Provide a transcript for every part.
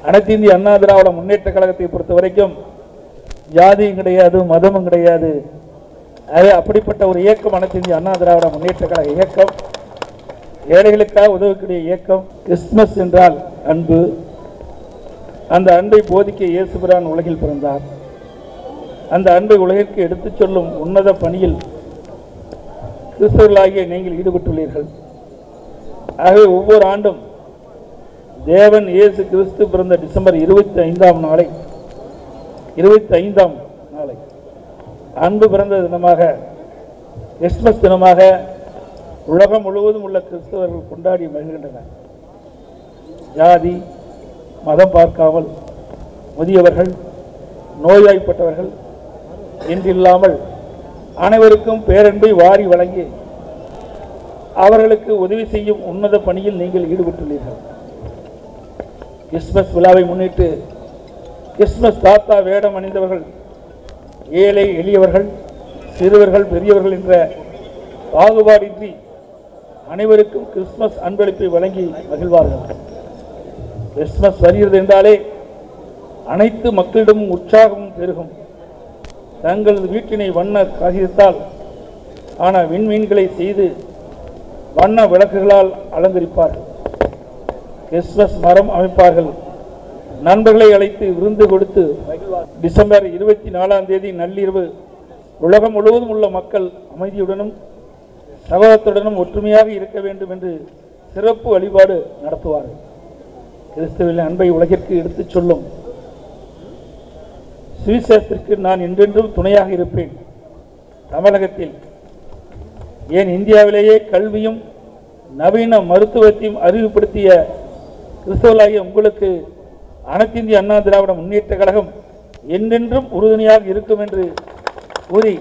அனைத்து இந்திய அண்ணா திராவிட முன்னேற்ற கழகத்தை பொறுத்த வரைக்கும் ஜாதியும் கிடையாது மதமும் கிடையாது அது அப்படிப்பட்ட ஒரு இயக்கம் அனைத்து இந்திய அண்ணா திராவிட முன்னேற்ற கழக இயக்கம் ஏழைகளுக்காக உதவக்கூடிய இயக்கம் கிறிஸ்துமஸ் என்றால் அன்பு அந்த அன்பை போதிக்க இயேசுபிரான் உலகில் பிறந்தார் அந்த அன்பை உலகிற்கு எடுத்துச் சொல்லும் உன்னத பணியில் கிறிஸ்தவர்களாகிய நீங்கள் ஈடுபட்டுள்ளீர்கள் ஆகவே ஒவ்வொரு ஆண்டும் தேவன் இயேசு கிறிஸ்து பிறந்த டிசம்பர் இருபத்தி ஐந்தாம் நாளை இருபத்தி ஐந்தாம் நாளை அன்பு பிறந்த தினமாக கிறிஸ்துமஸ் தினமாக உலகம் முழுவதும் உள்ள கிறிஸ்தவர்கள் கொண்டாடி மகிழ்கின்றனர் ஜாதி மதம் பார்க்காமல் முதியவர்கள் நோய்வாய்ப்பட்டவர்கள் என்றில்லாமல் அனைவருக்கும் பேரன்பை வாரி வழங்கி அவர்களுக்கு உதவி செய்யும் உன்னத பணியில் நீங்கள் ஈடுபட்டுள்ளீர்கள் கிறிஸ்துமஸ் விழாவை முன்னிட்டு கிறிஸ்துமஸ் தாத்தா வேடம் அணிந்தவர்கள் ஏழை எளியவர்கள் சிறுவர்கள் பெரியவர்கள் என்ற பாகுபாடின்றி அனைவருக்கும் கிறிஸ்துமஸ் அன்பளிப்பை வழங்கி மகிழ்வார்கள் கிறிஸ்துமஸ் வருகிறது என்றாலே அனைத்து மக்களிடமும் உற்சாகமும் பெருகும் தங்களது வீட்டினை வண்ண காகிதத்தால் ஆன விண்மீன்களை செய்து வண்ண விளக்குகளால் அலங்கரிப்பார்கள் கிறிஸ்துமஸ் மரம் அமைப்பார்கள் நண்பர்களை அழைத்து விருந்து கொடுத்து டிசம்பர் இருபத்தி நாலாம் தேதி நள்ளிரவு உலகம் முழுவதும் உள்ள மக்கள் அமைதியுடனும் சகோதரத்துடனும் ஒற்றுமையாக இருக்க வேண்டும் என்று சிறப்பு வழிபாடு நடத்துவார்கள் கிறிஸ்துவின் அன்பை உலகிற்கு எடுத்துச் சொல்லும் சுவிசேஷத்திற்கு நான் என்றென்றும் துணையாக இருப்பேன் தமிழகத்தில் ஏன் இந்தியாவிலேயே கல்வியும் நவீன மருத்துவத்தையும் அறிவுப்படுத்திய கிறிஸ்தவர்களாகிய உங்களுக்கு அனைத்து இந்திய அண்ணா திராவிட முன்னேற்ற கழகம் என்றென்றும் உறுதுணையாக இருக்கும் என்று கூறி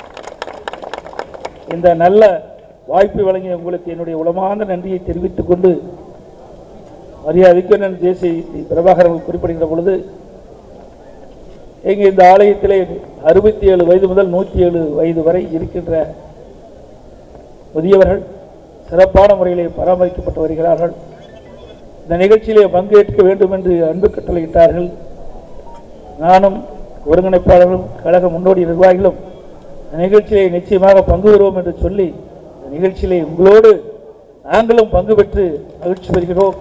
இந்த நல்ல வாய்ப்பு வழங்கிய உங்களுக்கு என்னுடைய உளமார்ந்த நன்றியை தெரிவித்துக் கொண்டு மரியாதைக்கு தேசிய பிரபாகர் அவர்கள் குறிப்பிடுகிற பொழுது இங்கே இந்த ஆலயத்திலே அறுபத்தி ஏழு வயது முதல் நூற்றி ஏழு வயது வரை இருக்கின்ற முதியவர்கள் சிறப்பான முறையிலே பராமரிக்கப்பட்டு வருகிறார்கள் இந்த நிகழ்ச்சியிலே பங்கேற்க வேண்டும் என்று அன்பு கட்டளையிட்டார்கள் நானும் ஒருங்கிணைப்பாளர்களும் கழக முன்னோடி நிர்வாகிகளும் இந்த நிகழ்ச்சியிலே நிச்சயமாக பங்கு பெறுவோம் என்று சொல்லி இந்த நிகழ்ச்சியிலே உங்களோடு நாங்களும் பங்கு பெற்று மகிழ்ச்சி பெறுகிறோம்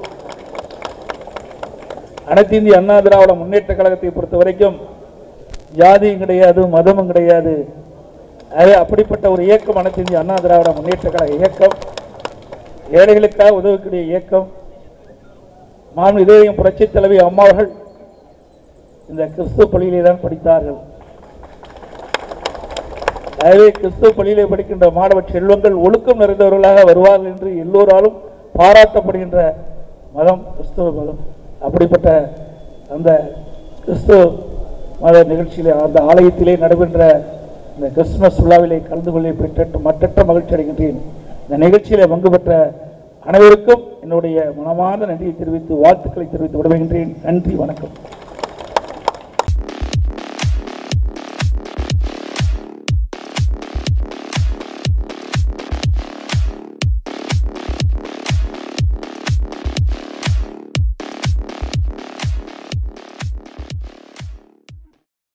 அனைத்து இந்திய அண்ணா திராவிட முன்னேற்ற கழகத்தை பொறுத்த வரைக்கும் ஜாதியும் கிடையாது மதமும் கிடையாது அது அப்படிப்பட்ட ஒரு இயக்கம் அனைத்து இந்திய அண்ணா திராவிட முன்னேற்ற கழக இயக்கம் ஏழைகளுக்காக உதவக்கூடிய இயக்கம் மாநில இதயம் புரட்சி தலைவி அம்மா அவர்கள் இந்த கிறிஸ்துவ பள்ளியிலே தான் படித்தார்கள் ஆகவே கிறிஸ்துவ பள்ளியிலே படிக்கின்ற மாணவ செல்வங்கள் ஒழுக்கம் நிறைந்தவர்களாக வருவார்கள் என்று எல்லோராலும் பாராட்டப்படுகின்ற மதம் கிறிஸ்துவ மதம் அப்படிப்பட்ட அந்த கிறிஸ்துவ மத நிகழ்ச்சியிலே அந்த ஆலயத்திலே நடைபெற்ற இந்த கிறிஸ்துமஸ் விழாவிலே கலந்து கொள்ள பெற்ற மற்றற்ற மகிழ்ச்சி அடைகின்றேன் இந்த நிகழ்ச்சியிலே பங்கு பெற்ற அனைவருக்கும் என்னுடைய மனமார்ந்த நன்றியை தெரிவித்து வாழ்த்துக்களை தெரிவித்து விடுகின்றேன் நன்றி வணக்கம்